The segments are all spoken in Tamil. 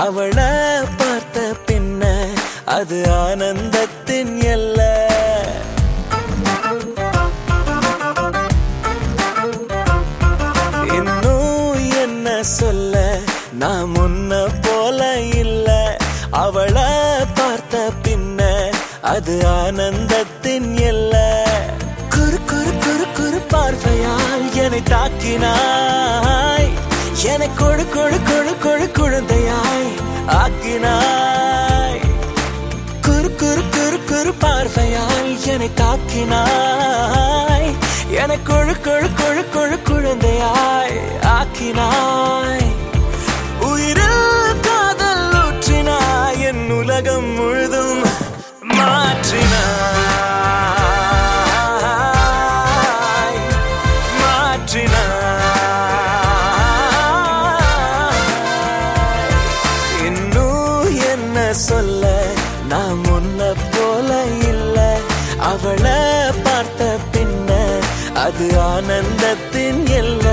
அவளை பார்த்த பின்ன அது ஆனந்தத்தின் எல்லை இன்னும் என்ன சொல்ல நான் முன்ன போல இல்ல அவளை பார்த்த பின்ன அது ஆனந்தத்தின் எல்ல குறு குறு குறு குறு பார்வையால் என்னை தாக்கினாய் என்னை கொழு கொழு கொழு கொழு குழந்தையாய் ஆக்கினாய் குறு குறு குறு குறு பார்வையால் என்னை தாக்கினாய் என்னை கொழு கொழு கொழு கொழு குழந்தையாய் ஆக்கினாய் உயிரில் காதல் ஊற்றினாய் என் உலகம் முழுதும் மாற்றினாய் மாற்றினாய் இன்னும் என்ன சொல்ல நான் முன்ன போல இல்ல அவளை பார்த்த பின்ன அது ஆனந்தத்தின் எல்ல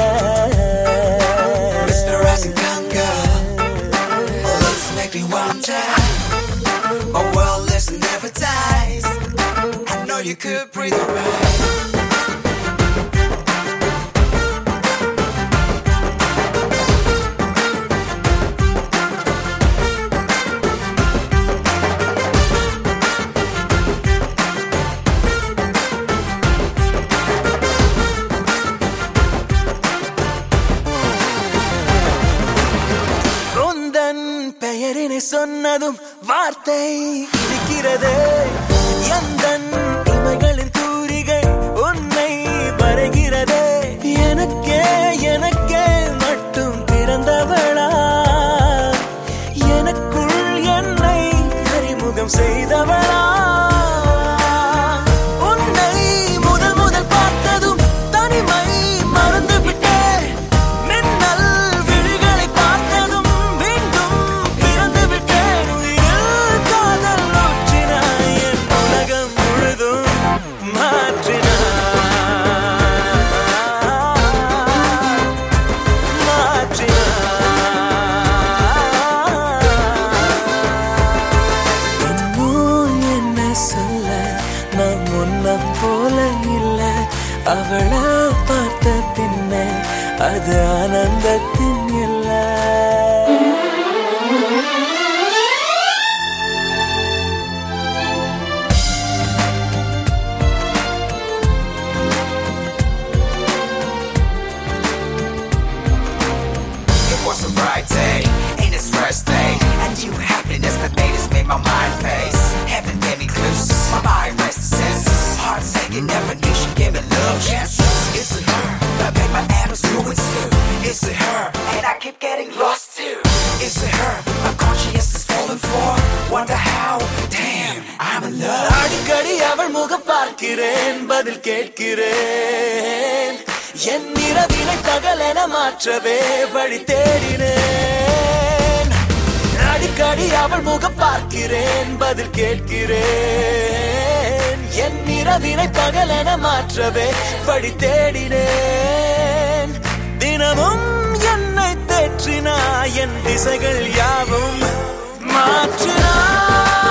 Mr. Rising Kanga. Oh, let's make me wonder. My world lives and never dies. I know you could breathe alright. உந்தன் பெயரினை சொன்னதும் வார்த்தை இருக்கிறதே எந்தன் இமைகளின் தூரிகை உன்னை வரைகிறதே எனக்கே எனக்கே மட்டும் பிறந்தவளா எனக்குள் என்னை அறிமுகம் செய்தவளா உன்னை முதல் முதல் பார்த்ததும் தனிமை மறந்து விட்டேன் மின்னல் விழிகளை பார்த்ததும் மீண்டும் பிறந்து விட்டேன் உயிரில் காதல் ஊற்றினாய் என் உலகம் முழுதும் மாற்றினாய் மாற்றினாய் இன்னும் என்ன சொல்ல நான் முன்ன போல இல்ல அவளை பார்த்த பின்ன அது ஆனந்தத்தின் இல்லை It was a bright day, in its first day. And you happiness that made us make my mind face. Heaven gave me clues, my mind restless. Heart saying never knew she gave me love chances. Is it her that made my atoms fluid too? Is it her? And I keep getting lost too. Is it her? My conscience is falling for. Wonder how? Damn, I'm in love. அடிக்கடி அவள் முகம் பார்க்கிறேன் பதில் கேட்கிறேன் என் இரவினை பகலென மாற்றவே வழி தேடினேன் அடிக்கடி அவள் முகம் பார்க்கிறேன் பதில் கேட்கிறேன் என் இரவினை பகலென மாற்றவே வழி தேடினேன் தினமும் என்னை தேற்றினாய் என் திசைகள் யாவும் மாற்றினாய்